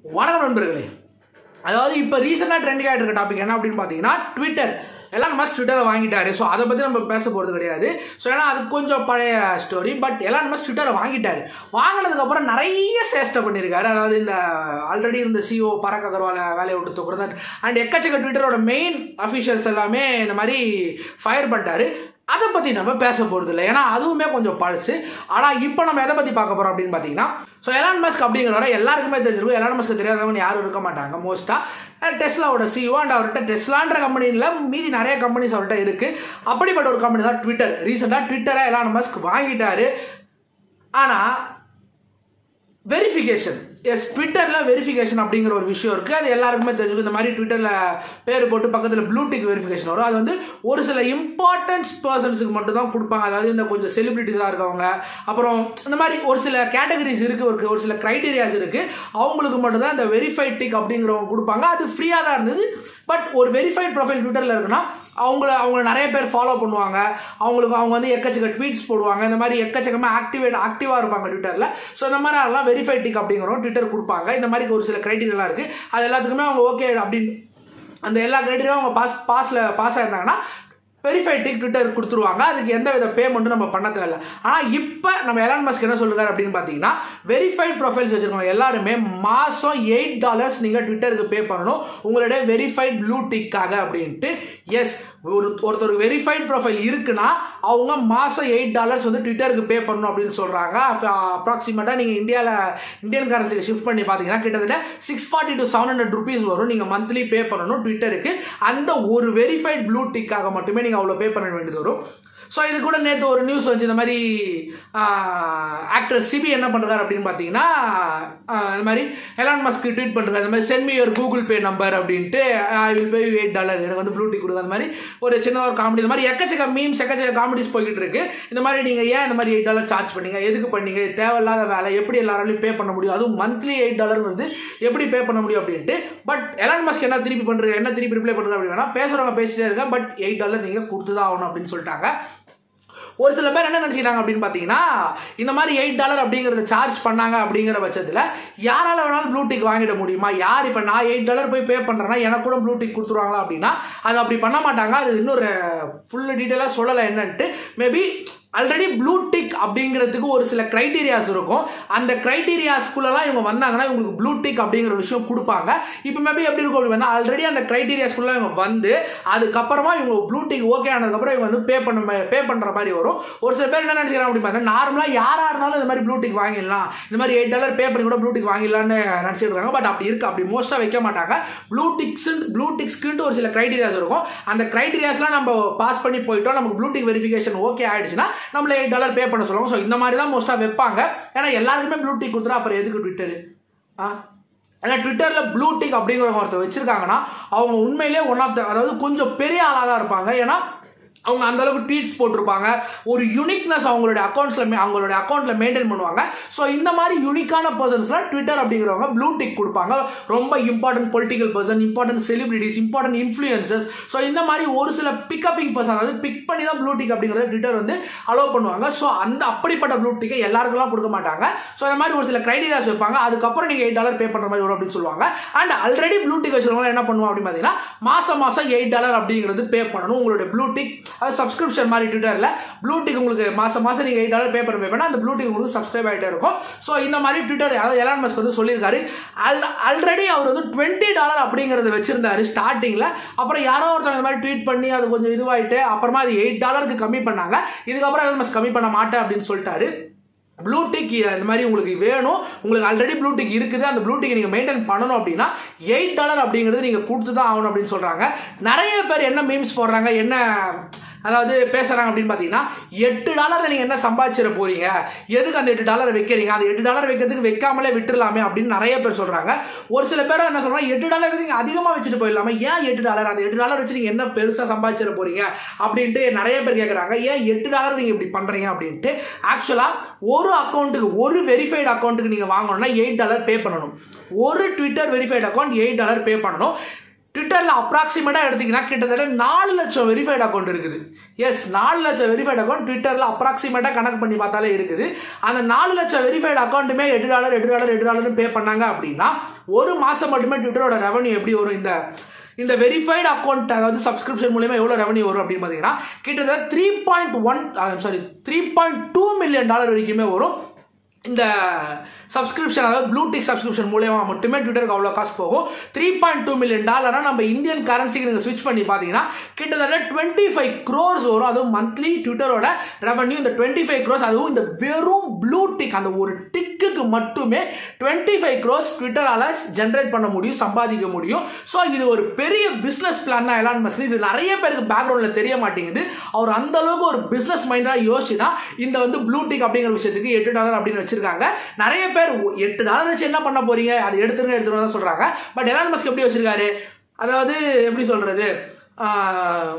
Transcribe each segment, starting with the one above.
வணக்கம் நண்பர்களே அதாவது இப்போ ரீசெண்டாக ட்ரெண்டிங் ஆகிட்டு இருக்க டாபிக் என்ன அப்படின்னு பார்த்தீங்கன்னா ட்விட்டர் எலான் மஸ்க் ட்விட்டரை வாங்கிட்டாரு ஸோ அதை பற்றி நம்ம பேச போகிறது கிடையாது ஸோ ஏன்னா அது கொஞ்சம் பழைய ஸ்டோரி பட் எலான் மஸ்க் ட்விட்டரை வாங்கிட்டாரு வாங்கினதுக்கப்புறம் நிறைய சேஷ்டை பண்ணியிருக்காரு அதாவது இந்த ஆல்ரெடி இருந்த சிஓ பரக் அகர்வாலை வேலையை விட்டு தூக்குறது அண்ட் எக்கச்சக்க ட்விட்டரோட மெயின் அஃபிஷியல்ஸ் எல்லாமே இந்த மாதிரி ஃபயர் பண்ணிட்டாரு அதை பற்றி நம்ம பேச போகிறது இல்லை ஏன்னா அதுவுமே கொஞ்சம் பழசு ஆனால் இப்போ நம்ம எதை பற்றி பார்க்க போகிறோம் அப்படின்னு பார்த்தீங்கன்னா ஸோ எலான் மஸ்க் அப்படிங்கிறவரை எல்லாருக்குமே தெரிஞ்சிருக்கும் எலான் மஸ்க் தெரியாதவங்க யாரும் இருக்க மாட்டாங்க மோஸ்ட்டாக டெஸ்லாவோட சிஓ அண்ட் அவர்கிட்ட டெஸ்லான்ற கம்பெனியில் மீதி நிறைய கம்பெனிஸ் அவர்கிட்ட இருக்குது அப்படிப்பட்ட ஒரு கம்பெனி தான் ட்விட்டர் ரீசெண்டாக ட்விட்டரை எலான் மஸ்க் வாங்கிட்டாரு ஆனால் வெரிஃபிகேஷன் எஸ் ட்விட்டரில் வெரிஃபிகேஷன் அப்படிங்கிற ஒரு விஷயம் இருக்குது அது எல்லாருக்குமே தெரியும் இந்த மாதிரி ட்விட்டரில் பேர் போட்டு பக்கத்தில் ப்ளூடிக் வெரிஃபிகேஷன் வரும் அது வந்து ஒரு சில இம்பார்ட்டன்ஸ் பர்சன்ஸுக்கு மட்டும் தான் கொடுப்பாங்க அதாவது இந்த கொஞ்சம் செலிபிரிட்டிஸாக இருக்கவங்க அப்புறம் இந்த மாதிரி ஒரு சில கேட்டகரிஸ் இருக்குது ஒரு ஒரு சில க்ரைட்டீரியாஸ் இருக்குது அவங்களுக்கு மட்டும் தான் இந்த வெரிஃபைட் டிக் அப்படிங்கிறவங்க கொடுப்பாங்க அது ஃப்ரீயாக தான் இருந்தது பட் ஒரு வெரிஃபைட் ப்ரொஃபைல் ட்விட்டரில் இருக்குன்னா அவங்கள அவங்கள நிறைய பேர் ஃபாலோ பண்ணுவாங்க அவங்களுக்கு அவங்க வந்து எக்கச்சக்க ட்வீட்ஸ் போடுவாங்க இந்த மாதிரி எக்கச்சக்கமாக ஆக்டிவேட் ஆக்டிவாக இருப்பாங்க ட்விட்டரில் ஸோ இந்த மாதிரி அதெல்லாம் வெரிஃபைட் டிக் அப்படிங்கிறவங்க ட்விட்டர் கொடுப்பாங்க இந்த மாதிரி ஒரு சில க்ரைட்டீரியாலாம் இருக்குது அது எல்லாத்துக்குமே அவங்க ஓகே அப்படின்னு அந்த எல்லா க்ரைட்டீரியாவும் அவங்க பாஸ் பாஸில் பாஸ் ஆயிருந்தாங்கன்னா வெரிஃபைட் டிக் ட்விட்டர் கொடுத்துருவாங்க அதுக்கு எந்த வித பேமெண்ட்டும் நம்ம பண்ண தேவையில்ல ஆனால் இப்போ நம்ம எலான் மஸ்க் என்ன சொல்றாரு அப்படின்னு பார்த்தீங்கன்னா வெரிஃபைட் ப்ரொஃபைல்ஸ் வச்சிருக்கோம் எல்லாருமே மாதம் எயிட் டாலர்ஸ் நீங்கள் ட்விட்டருக்கு பே பண்ணணும் உங்களுடைய வெரிஃபைட் ப்ளூ டிக்காக அப்படின்ட்டு எஸ் ஒரு ஒருத்தருக்கு வெரிஃபைட் ப்ரொஃபைல் இருக்குன்னா அவங்க மாதம் எயிட் டாலர்ஸ் வந்து ட்விட்டருக்கு பே பண்ணணும் அப்படின்னு சொல்கிறாங்க அப்ராக்சிமேட்டாக நீங்கள் இந்தியாவில் இந்தியன் கரன்சிக்கு ஷிஃப்ட் பண்ணி பார்த்தீங்கன்னா கிட்டத்தட்ட six forty to seven hundred rupees வரும் நீங்கள் மந்த்லி பே பண்ணணும் ட்விட்டருக்கு அந்த ஒரு வெரிஃபைட் ப்ளூ டிக்காக மட்டுமே நீங்கள் அவ்வளோ பே பண்ண வேண்டியது வரும் ஸோ இது கூட நேற்று ஒரு நியூஸ் வந்து இந்த மாதிரி ஆக்டர் சிபி என்ன பண்ணுறாரு அப்படின்னு பார்த்தீங்கன்னா இந்த மாதிரி எலான் மஸ்க் ட்வீட் பண்ணுறாரு இந்த மாதிரி send me your Google Pay number அப்படின்ட்டு I will pay eight dollar எனக்கு வந்து ப்ளூடிக் கொடுங்க அந்த மாதிரி ஒரு சின்ன ஒரு காமெடி இந்த மாதிரி எக்கச்சக்க மீம்ஸ் எக்கச்சக்க காமெடிஸ் போய்கிட்டு இருக்கு இந்த மாதிரி நீங்கள் ஏன் இந்த மாதிரி எயிட் டாலர் சார்ஜ் பண்ணீங்க எதுக்கு பண்ணீங்க தேவையில்லாத வேலை எப்படி எல்லாராலையும் பே பண்ண முடியும் அதுவும் மந்த்லி எயிட் டாலர் வந்து எப்படி பே பண்ண முடியும் அப்படின்ட்டு பட் எலான் மஸ்க் என்ன திருப்பி பண்ணுறது என்ன திருப்பி ரிப்ளை பண்ணுறது அப்படின்னா பேசுகிறவங்க பேசிட்டே இருக்கேன் பட் எயிட் டாலர் நீங்கள் கொடுத்து தான் ஆகணும் அப்படின்னு சொல்லிட்டாங்க ஒரு சில பேர் என்ன நினச்சிக்கிறாங்க அப்படின்னு பார்த்தீங்கன்னா இந்த மாதிரி எயிட் டாலர் அப்படிங்கிறத சார்ஜ் பண்ணாங்க அப்படிங்கிற பட்சத்தில் யாரால வேணாலும் ப்ளூடிக் வாங்கிட முடியுமா யார் இப்போ நான் எயிட் டாலர் போய் பே பண்ணுறேன்னா எனக்கு கூட ப்ளூடிக் கொடுத்துருவாங்களா அப்படின்னா அது அப்படி பண்ண மாட்டாங்க அது இன்னொரு ஃபுல் டீட்டெயிலாக சொல்லலை என்னன்ட்டு மேபி ஆல்ரெடி ப்ளூ டிக் அப்படிங்கிறதுக்கு ஒரு சில கிரைட்டீரியாஸ் இருக்கும் அந்த கிரைட்டீரியாஸ்குள்ளலாம் இவங்க வந்தாங்கன்னா இவங்களுக்கு ப்ளூ டிக் அப்படிங்கிற விஷயம் கொடுப்பாங்க இப்போ மேபி எப்படி இருக்கும் அப்படின்னா ஆல்ரெடி அந்த கிரைட்டீரியாஸ்குள்ள இவங்க வந்து அதுக்கப்புறமா இவங்க ப்ளூ டிக் ஓகே ஆனதுக்கப்புறம் இவங்க வந்து பே பண்ண பே பண்ணுற மாதிரி வரும் ஒரு சில பேர் என்ன நினைக்கிறாங்க அப்படி பார்த்தா நார்மலாக யாராக இருந்தாலும் இந்த மாதிரி ப்ளூ டிக் வாங்கிடலாம் இந்த மாதிரி எயிட் டாலர் பே பண்ணி கூட ப்ளூ டிக் வாங்கிடலாம்னு நினச்சிட்டு இருக்காங்க பட் அப்படி இருக்கு அப்படி மோஸ்ட்டாக வைக்க மாட்டாங்க ப்ளூ டிக்ஸ் ப்ளூ டிக்ஸ்க்குன்ட்டு ஒரு சில கிரைட்டீரியாஸ் இருக்கும் அந்த கிரைட்டீரியாஸ்லாம் நம்ம பாஸ் பண்ணி போயிட்டோம் நமக்கு ப்ளூ டிக் வெரிஃபிகேஷன் ஓகே ஆயிடுச்சுன்னா நம்மள எயிட் டாலர் பே பண்ண சொல்லுவாங்க ஸோ இந்த மாதிரி தான் மோஸ்ட்டாக வைப்பாங்க ஏன்னா எல்லாருக்குமே ப்ளூ டிக் கொடுத்துரும் அப்புறம் எதுக்கு ட்விட்டரு ஆ ஏன்னா ட்விட்டரில் ப்ளூ டிக் அப்படிங்கிற ஒருத்தர் வச்சிருக்காங்கன்னா அவங்க உண்மையிலே ஒன் ஆஃப் த அதாவது கொஞ்சம் பெரிய ஆளாக தான் இருப்பாங்க ஏன்னா அவங்க அந்த அளவுக்கு ட்வீட்ஸ் போட்டிருப்பாங்க ஒரு யூனிக்னஸ் அவங்களுடைய அக்கௌண்ட்ஸில் அவங்களுடைய அக்கௌண்ட்டில் மெயின்டைன் பண்ணுவாங்க ஸோ இந்த மாதிரி யூனிக்கான பர்சன்ஸ்லாம் ட்விட்டர் அப்படிங்கிறவங்க ப்ளூ டிக் கொடுப்பாங்க ரொம்ப important political person important celebrities important influences so இந்த மாதிரி ஒரு சில பிக்கப்பிங் பர்சன் அதாவது பிக் பண்ணி தான் ப்ளூ டிக் அப்படிங்கிறத ட்விட்டர் வந்து அலோவ் பண்ணுவாங்க ஸோ அந்த அப்படிப்பட்ட ப்ளூ டிக்கை எல்லாருக்கெல்லாம் கொடுக்க மாட்டாங்க ஸோ இந்த மாதிரி ஒரு சில கிரைட்டீரியாஸ் வைப்பாங்க அதுக்கப்புறம் நீங்கள் எயிட் டாலர் பே பண்ணுற மாதிரி வரும் அப்படின்னு சொல்லுவாங்க அண்ட் ஆல்ரெடி ப்ளூ டிக் வச்சுருவாங்க என்ன பண்ணுவோம் அப்படின்னு பார்த்தீங்கன்னா மாதம் மாதம் எயிட் டாலர் அப்படிங்கிறது பே பண்ணணும் உங்களுடைய ப்ளூ டிக் அது சப்ஸ்கிரிப்ஷன் மாதிரி ட்விட்டரில் ப்ளூடிக் உங்களுக்கு மாதம் மாதம் நீங்கள் எயிட் டாலர் பே பண்ண பே அந்த ப்ளூடிக் உங்களுக்கு சப்ஸ்கிரைப் ஆகிட்டே இருக்கும் ஸோ இந்த மாதிரி ட்விட்டர் அதாவது எலான் மஸ்க் வந்து சொல்லியிருக்காரு ஆல்ரெடி அவர் வந்து டுவெண்ட்டி டாலர் அப்படிங்கிறத வச்சிருந்தாரு ஸ்டார்டிங்கில் அப்புறம் யாரோ ஒருத்தவங்க இந்த மாதிரி ட்வீட் பண்ணி அது கொஞ்சம் இதுவாயிட்டு அப்புறமா அது எயிட் டாலருக்கு கம்மி பண்ணாங்க இதுக்கப்புறம் எலான் மஸ்க் கம்மி பண்ண மாட்டேன் அப்படின்னு சொல்லிட்டாரு ப்ளூடிக் இந்த மாதிரி உங்களுக்கு வேணும் உங்களுக்கு ஆல்ரெடி ப்ளூடிக் இருக்குது அந்த ப்ளூடிக் நீங்கள் மெயின்டைன் பண்ணணும் அப்படின்னா எயிட் டாலர் அப்படிங்கிறது நீங்கள் கொடுத்து தான் ஆகணும் அப்படின்னு சொல்கிறாங்க நிறைய பேர் என்ன மீம்ஸ் போடுறாங்க என்ன அதாவது பேசுறாங்க அப்படின்னு பார்த்தீங்கன்னா எட்டு டாலர்ல நீங்க என்ன சம்பாதிச்சிட போறீங்க எதுக்கு அந்த எட்டு டாலர் வைக்கிறீங்க அந்த எட்டு டாலர் வைக்கிறதுக்கு வைக்காமலே விட்டுலாமே அப்படின்னு நிறைய பேர் சொல்றாங்க ஒரு சில பேர் என்ன சொல்றாங்க எட்டு டாலர் நீங்க அதிகமா வச்சுட்டு போயிடலாமா ஏன் எட்டு டாலர் அந்த எட்டு டாலர் வச்சு நீங்க என்ன பெருசா சம்பாதிச்சிட போறீங்க அப்படின்ட்டு நிறைய பேர் கேட்கறாங்க ஏன் எட்டு டாலர் நீங்க இப்படி பண்றீங்க அப்படின்ட்டு ஆக்சுவலா ஒரு அக்கௌண்ட்டுக்கு ஒரு வெரிஃபைடு அக்கௌண்ட்டுக்கு நீங்க வாங்கணும்னா எயிட் டாலர் பே பண்ணணும் ஒரு Twitter verified account eight dollar pay பண்ணணும் ட்விட்டரில் அப்ராக்சிமேட்டாக எடுத்தீங்கன்னா கிட்டத்தட்ட நாலு லட்சம் வெரிஃபைட் அக்கௌண்ட் இருக்குது எஸ் நாலு லட்சம் வெரிஃபைட் அக்கௌண்ட் ட்விட்டரில் அப்ராக்சிமேட்டாக கணக்கு பண்ணி பார்த்தாலே இருக்குது அந்த நாலு லட்சம் வெரிஃபைட் அக்கௌண்ட்டுமே எட்டு டாலர் எட்டு டாலர் எட்டு டாலர்னு பே பண்ணாங்க அப்படின்னா ஒரு மாதம் மட்டுமே ட்விட்டரோட ரெவன்யூ எப்படி வரும் இந்த இந்த வெரிஃபைடு அக்கௌண்ட் அதாவது சப்ஸ்கிரிப்ஷன் மூலியமா எவ்வளோ ரெவன்யூ வரும் அப்படின்னு பார்த்தீங்கன்னா கிட்டத்தட்ட three point one sorry three point two million dollar வரைக்குமே வரும் இந்த சப்ஸ்கிரிப்ஷன் அதாவது ப்ளூடிக் சப்ஸ்கிரிப்ஷன் மூலயமா மட்டுமே ட்விட்டருக்கு அவ்வளோ காசு போகும் த்ரீ பாயிண்ட் டூ மில்லியன் டாலராக நம்ம இந்தியன் கரன்சிக்கு நீங்கள் ஸ்விட்ச் பண்ணி பார்த்தீங்கன்னா கிட்டத்தட்ட டுவெண்ட்டி ஃபைவ் க்ரோர்ஸ் வரும் அதுவும் மந்த்லி ட்விட்டரோட ரெவன்யூ இந்த டுவெண்ட்டி ஃபைவ் க்ரோஸ் அதுவும் இந்த வெறும் ப்ளூடிக் அந்த ஒரு டிக்குக்கு மட்டுமே டுவெண்ட்டி ஃபைவ் க்ரோஸ் ட்விட்டரால் ஜென்ரேட் பண்ண முடியும் சம்பாதிக்க முடியும் ஸோ இது ஒரு பெரிய பிஸ்னஸ் பிளான் தான் எலான் மஸ்க் இது நிறைய பேருக்கு பேக்ரவுண்டில் தெரிய மாட்டேங்குது அவர் அந்த அளவுக்கு ஒரு பிஸ்னஸ் மைண்டாக யோசிச்சு தான் இந்த வந்து ப்ளூடிக் அப்படிங்கிற விஷயத்துக்கு எட்டு டாலர் அப்படின்னு வச்சிருக்காங்க நிறைய பேர் ஒ- எட்டு டாலர் வச்சு என்ன பண்ண போறீங்க அது எடுத்துருங்க எடுத்துருங்க தான் சொல்றாங்க பட் எலான் மஸ்க் எப்படி வச்சிருக்காரு அதாவது எப்படி சொல்றது ஆஹ்,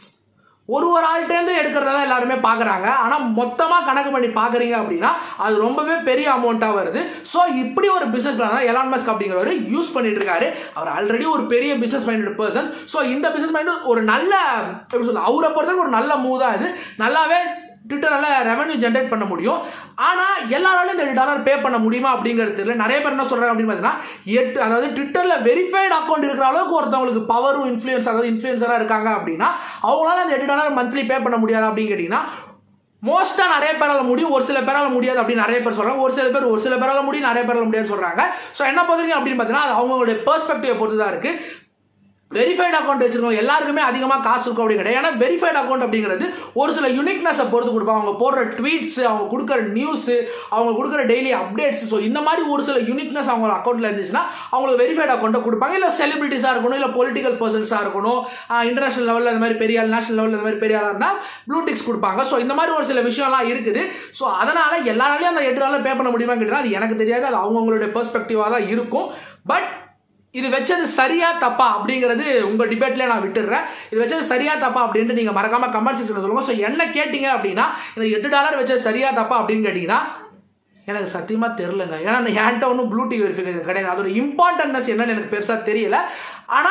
ஒரு ஒரு ஆள்கிட்டேருந்து எடுக்கிறதா எல்லாருமே பார்க்குறாங்க ஆனால் மொத்தமாக கணக்கு பண்ணி பார்க்குறீங்க அப்படின்னா அது ரொம்பவே பெரிய அமௌண்ட்டாக வருது ஸோ இப்படி ஒரு பிஸ்னஸ் பிளான் தான் எலான் மஸ்க் அப்படிங்கிறவர் யூஸ் பண்ணிட்டு இருக்காரு அவர் ஆல்ரெடி ஒரு பெரிய பிஸ்னஸ் மைண்டட் பர்சன் ஸோ இந்த பிஸ்னஸ் மைண்ட் ஒரு நல்ல எப்படி சொல்ல அவரை பொறுத்தவரைக்கும் ஒரு நல்ல மூவ் தான் இது நல்லாவே ட்விட்டரால ரெவன்யூ ஜென்ரேட் பண்ண முடியும் ஆனால் எல்லாராலும் இந்த டாலர் பே பண்ண முடியுமா அப்படிங்கிறது தெரியல நிறைய பேர் என்ன சொல்றாங்க அப்படின்னு பார்த்தீங்கன்னா எட்டு அதாவது ட்விட்டரில் வெரிஃபைடு அக்கௌண்ட் இருக்கிற அளவுக்கு ஒருத்தவங்களுக்கு பவரும் இன்ஃப்ளூயன்ஸ் அதாவது இன்ஃப்ளூயன்சராக இருக்காங்க அப்படின்னா அவங்களால அந்த எட்டு டாலர் மந்த்லி பே பண்ண முடியாது அப்படின்னு கேட்டிங்கன்னா மோஸ்ட்டாக நிறைய பேரால முடியும் ஒரு சில பேரால முடியாது அப்படின்னு நிறைய பேர் சொல்றாங்க ஒரு சில பேர் ஒரு சில பேரால முடியும் நிறைய பேரால முடியாதுன்னு சொல்றாங்க ஸோ என்ன பொறுத்தவரைக்கும் அப்படின்னு பார்த்தீங்கன்னா அது அவங்களுடைய பெர்ஸ்பெக்டிவை பொறுத்து தான் இருக்கு வெரிஃபைட் அக்கௌண்ட் வச்சிருக்கோம் எல்லாருக்குமே அதிகமாக காசு இருக்கும் அப்படின்னு கிடையாது ஏன்னா வெரிஃபைட் அக்கௌண்ட் அப்படிங்கிறது ஒரு சில யூனிக்னஸை பொறுத்து கொடுப்பாங்க அவங்க போடுற ட்வீட்ஸ் அவங்க கொடுக்குற நியூஸ் அவங்க கொடுக்குற டெய்லி அப்டேட்ஸ் ஸோ இந்த மாதிரி ஒரு சில யூனிக்னஸ் அவங்க அக்கௌண்ட்ல இருந்துச்சுன்னா அவங்களுக்கு வெரிஃபைட் அக்கௌண்ட்டை கொடுப்பாங்க இல்லை செலிபிரிட்டிஸாக இருக்கணும் இல்லை பொலிட்டிக்கல் பர்சன்ஸாக இருக்கணும் இன்டர்நேஷனல் லெவலில் இந்த மாதிரி பெரிய ஆள் நேஷனல் லெவலில் இந்த மாதிரி பெரிய ஆளாக இருந்தால் ப்ளூடிக்ஸ் கொடுப்பாங்க ஸோ இந்த மாதிரி ஒரு சில விஷயம்லாம் இருக்குது ஸோ அதனால எல்லாராலையும் அந்த எட்டு நாளில் பே பண்ண முடியுமா கேட்டால் அது எனக்கு தெரியாது அது அவங்கவுங்களுடைய பெர்ஸ்பெக்டிவாக தான் இருக்கும் பட் இது வச்சது சரியா தப்பா அப்படிங்கிறது உங்க டிபேட்ல நான் விட்டுடுறேன் இது வச்சது சரியா தப்பா அப்படின்ட்டு நீங்க மறக்காம கமெண்ட் செக்ஷன்ல சொல்லுங்க ஸோ என்ன கேட்டீங்க அப்படின்னா இந்த எட்டு டாலர் வச்சது சரியா தப்பா அப்படின்னு கேட்டீங்கன்னா எனக்கு சத்தியமா தெரிலங்க ஏன்னா நான் என்கிட்ட ஒன்றும் ப்ளூடிக் வெரிஃபிகேஷன் கிடையாது அதோட இம்பார்ட்டன்ட்னஸ் என்னன்னு எனக்கு பெருசா தெரியல ஆனா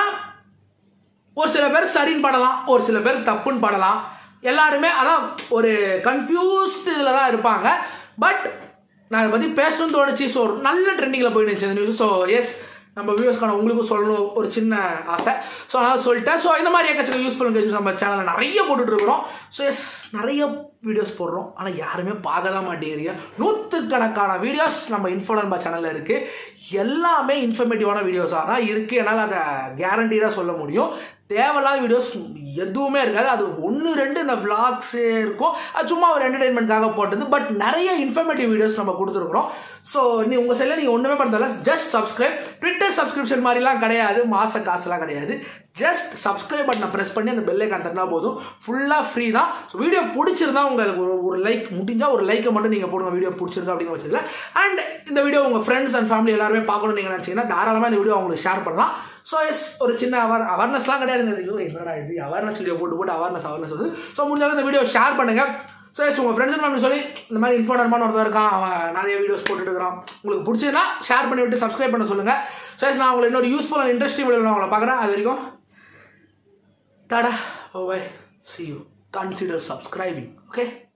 ஒரு சில பேர் சரின்னு படலாம் ஒரு சில பேர் தப்புன்னு படலாம் எல்லாருமே அதான் ஒரு கன்ஃபியூஸ்ட் இதில் தான் இருப்பாங்க பட் நான் இதை பற்றி பேசணும்னு தோணுச்சு ஸோ நல்ல ட்ரெண்டிங்கில் போய் நினச்சி இந்த நியூஸ் ஸோ எஸ் நம்ம வியூஸ்க்கான உங்களுக்கும் சொல்லணும் ஒரு சின்ன ஆசை ஸோ அதனால் சொல்லிட்டேன் ஸோ இந்த மாதிரி எக்கச்சக்க யூஸ்ஃபுல் கேஸ் நம்ம சேனலில் நிறைய போட்டுட்டு இருக்கிறோம் ஸோ எஸ் நிறைய வீடியோஸ் போடுறோம் ஆனால் யாருமே பார்க்க தான் மாட்டேங்கிறீங்க நூற்றுக்கணக்கான வீடியோஸ் நம்ம இன்ஃபோலன்பா சேனலில் இருக்குது எல்லாமே இன்ஃபர்மேட்டிவான வீடியோஸாக தான் இருக்குது என்னால் அதை கேரண்டீடாக சொல்ல முடியும் தேவையில்லாத வீடியோஸ் எதுவுமே இருக்காது அது ஒன்று ரெண்டு இந்த விளாக்ஸே இருக்கும் அது சும்மா ஒரு என்டர்டைன்மெண்ட்காக போட்டது பட் நிறைய இன்ஃபர்மேட்டிவ் வீடியோஸ் நம்ம கொடுத்துருக்குறோம் ஸோ நீ உங்கள் செல்லில் நீங்கள் ஒன்றுமே பண்ணுறதில்ல ஜஸ்ட் சப்ஸ்கிரைப் ட்விட்டர் சப்ஸ்கிரிப்ஷன் மாதிரிலாம் கிடையாது மாத காசுலாம் கிடையாது ஜஸ்ட் சப்ஸ்கிரைப் பட்டனை ப்ரெஸ் பண்ணி அந்த பெல்லை கண்டனா போதும் ஃபுல்லாக ஃப்ரீ தான் ஸோ வீடியோ பிடிச்சிருந்தா உங்களுக்கு ஒரு ஒரு லைக் முடிஞ்சால் ஒரு லைக்கை மட்டும் நீங்கள் போடுங்க வீடியோ பிடிச்சிருக்கா அப்படிங்கிற பட்சத்தில் அண்ட் இந்த வீடியோ உங்கள் ஃப்ரெண்ட்ஸ் அண்ட் ஃபேமிலி எல்லாருமே பார்க்கணும்னு நீங்கள் நினச்சிங்கன்னா தாராளமாக இந்த வீடியோ அவங்களுக்கு ஷேர் பண்ணலாம் ஸோ எஸ் ஒரு சின்ன அவர் அவேர்னஸ்லாம் கிடையாதுங்க ஐயோ என்னடா இது அவேர்னஸ் வீடியோ போட்டு போட்டு அவேர்னஸ் அவேர்னஸ் வந்து ஸோ முடிஞ்சாலும் இந்த வீடியோ ஷேர் பண்ணுங்க ஸோ எஸ் உங்கள் ஃப்ரெண்ட்ஸ் ஃபேமிலி சொல்லி இந்த மாதிரி இன்ஃபார்மர்மான ஒருத்தர் இருக்கான் அவன் நிறைய வீடியோஸ் போட்டுட்டு இருக்கிறான் உங்களுக்கு பிடிச்சதுன்னா ஷேர் பண்ணி விட்டு சப்ஸ்கிரைப் பண்ண சொல்லுங்க ஸோ எஸ் நான் உங்களை இன்னொரு யூஸ்ஃபுல் அண்ட் இன்ட்ரெஸ்டிங் வீடியோ நான் உங்களை பார்க்குறேன் அது வரைக்கும் tata oh bye see you consider subscribing okay